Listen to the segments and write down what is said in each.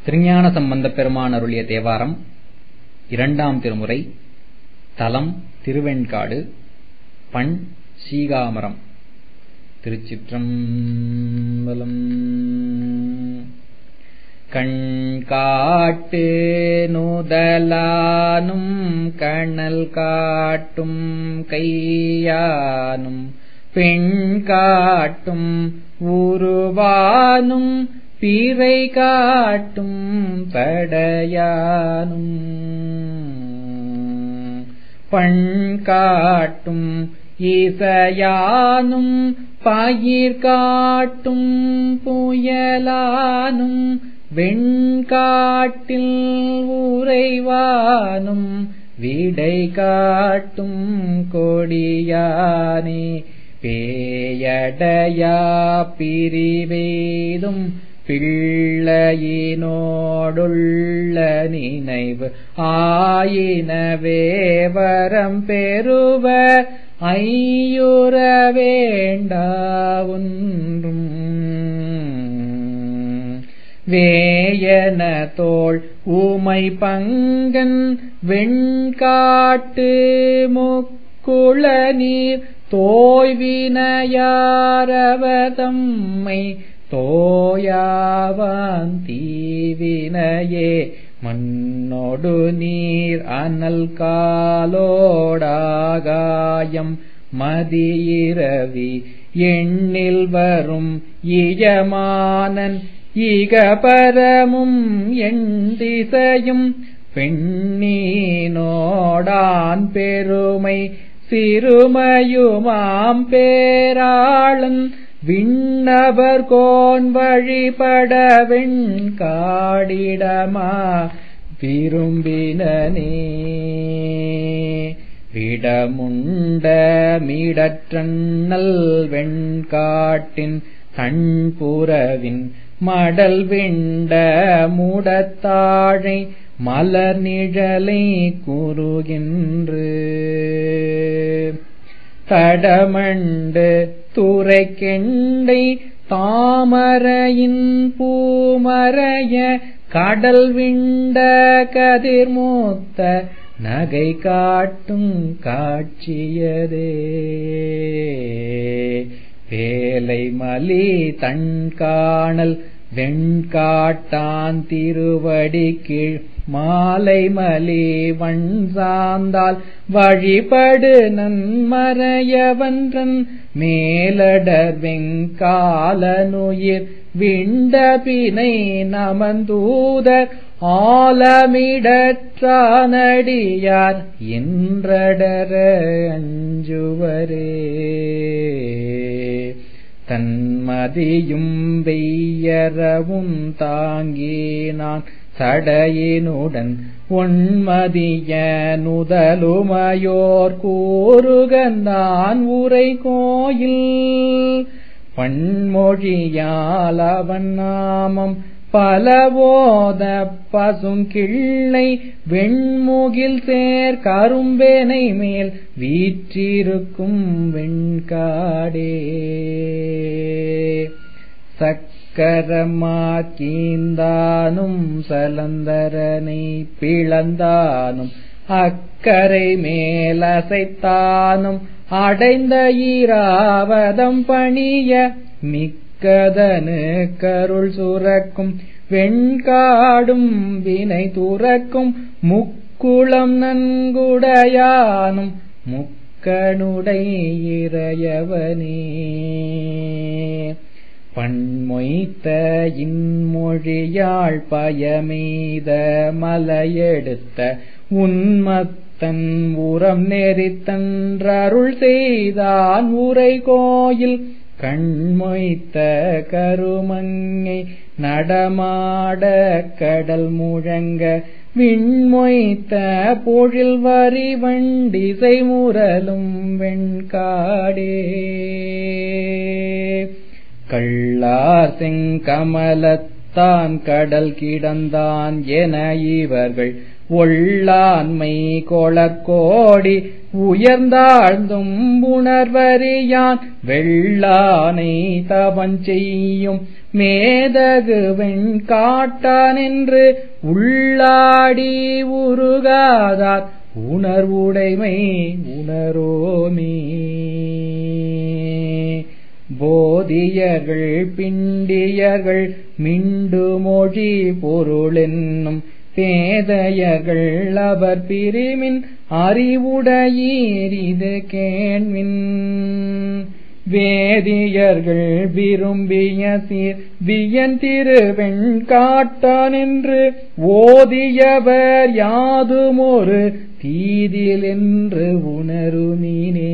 திருஞான சம்பந்தப் பெருமான் அருளிய தேவாரம் இரண்டாம் திருமுறை தலம் திருவெண்காடு பண் சீகாமரம் திருச்சிற்றம்பலம் கண்காட்டு நுதலானும் கணல் காட்டும் கையானும் பெண் காட்டும் உருவானும் பிறை காட்டும் படையானும் பண் காட்டும் இசையானும் பயிர் காட்டும் புயலானும் வெண்காட்டில் உறைவானும் விடை காட்டும் கொடியானே பேயடையா பிரிவேதும் பிள்ளையினோடுள்ள நினைவு ஆயினவே வரம் பெறுவ ஐயுற வேண்டா ஒன்றும் வேயன தோள் ஊமை பங்கன் வெண்காட்டு முக்குள நீர் தோய்வினையாரவதம்மை தோயாவான் தீவினையே மண்ணொடு நீர் அனல் காலோடாகாயம் மதியிரவி எண்ணில் வரும் இயமானன் இகபரமும் எண் திசையும் பெண்ணீனோடான் பெருமை சிறுமையுமாம் பேராளன் விண்ணவர் கோன் வழிபட வெண்காடிடமா விரும்பினனே விடமுண்ட மீடற்றண்ணல் வெண்காட்டின் கண்புறவின் மடல் விண்ட மூடத்தாழை மலர் நிழலை கூறுகின்று தடமண்டு துரைக்கெண்டை தாமரையின் பூமறைய கடல் விண்ட கதிர்மூத்த நகை காட்டும் காட்சியதே வேலை மலி தன் காணல் வெண்காட்டான் திருவடி கீழ் மாலை மலி வண் சார்ந்தால் வழிபடு நன்மறையவன்றன் மேலடர் வெங்காலனுயிர் விண்ட பினை நமந்தூதர் ஆலமிடற்றானடியார் என்றடர அஞ்சுவரே தன்மதியும் வெய்யரவும் தாங்கி நான் சடையினுடன் ஒன்மதிய நுதலுமையோர் கூறுகந்தான் உரை கோயில் பன்மொழியால் அவன் நாமம் பலவோத பசுங்கிள்ளை வெண்முகில் சேர் கரும்பேனை மேல் வீற்றிருக்கும் வெண்காடே சக்கரமாக்கீந்தானும் சலந்தரனை பிளந்தானும் அக்கரை மேலசைத்தானும் அடைந்த ஈராவதம் பணிய மிக்கதனு கருள் சுரக்கும் வெண்காடும் வினை துறக்கும் முக்குளம் நன்குடையானும் முக்கனுடை இறையவனே பண்மொய்த்த இன்மொழியாள் பயமீத மலையெடுத்த உன்மத்தன் உரம் நெறித்தன்றருள் செய்தான் உரை கோயில் கண்மொய்த்த கருமங்கை நடமாட கடல் முழங்க விண்மொய்த்த பொழில் வரி வண்டிசை முரலும் வெண்காடே கள்ளார் செங்கமலத்தான் கடல் கிடந்தான் என இவர்கள் ஒள்ளாண்மை கொளக்கோடி உயர்ந்தாழ்ந்தும் உணர்வறியான் வெள்ளானை தவஞ்செய்யும் மேதகு வெண்காட்டான் என்று உள்ளாடி உருகாதார் உணர்வுடைமை உணரோமே போதியர்கள் பிண்டியர்கள் மிண்டு மொழி பொருளென்னும் பேதையர்கள் அவர் பிரிமின் அறிவுடையீர் இது கேண்மின் வேதியர்கள் விரும்பிய சீர் வியன் திருவெண் காட்டான் என்று ஓதியவர் யாதுமொரு தீதில் என்று உணருமினே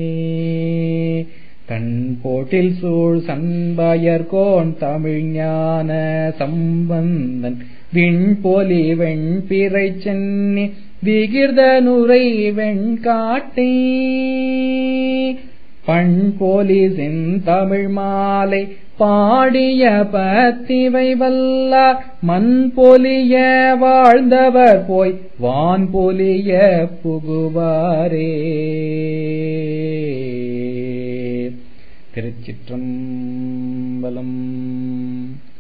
கண் போட்டில் சூழ் சண்பயர்கோன் தமிழ் ஞான சம்பந்தன் விண்பொலி வெண்பிறை சென்னி விகிர்தனுரை வெண்காட்டே பண்பொலி செந்தமிழ் மாலை பாடிய பத்திவை வல்லார் மண் பொலிய வாழ்ந்தவர் போய் வான் பொலிய புகுவாரே திருச்சிற்றம்பலம்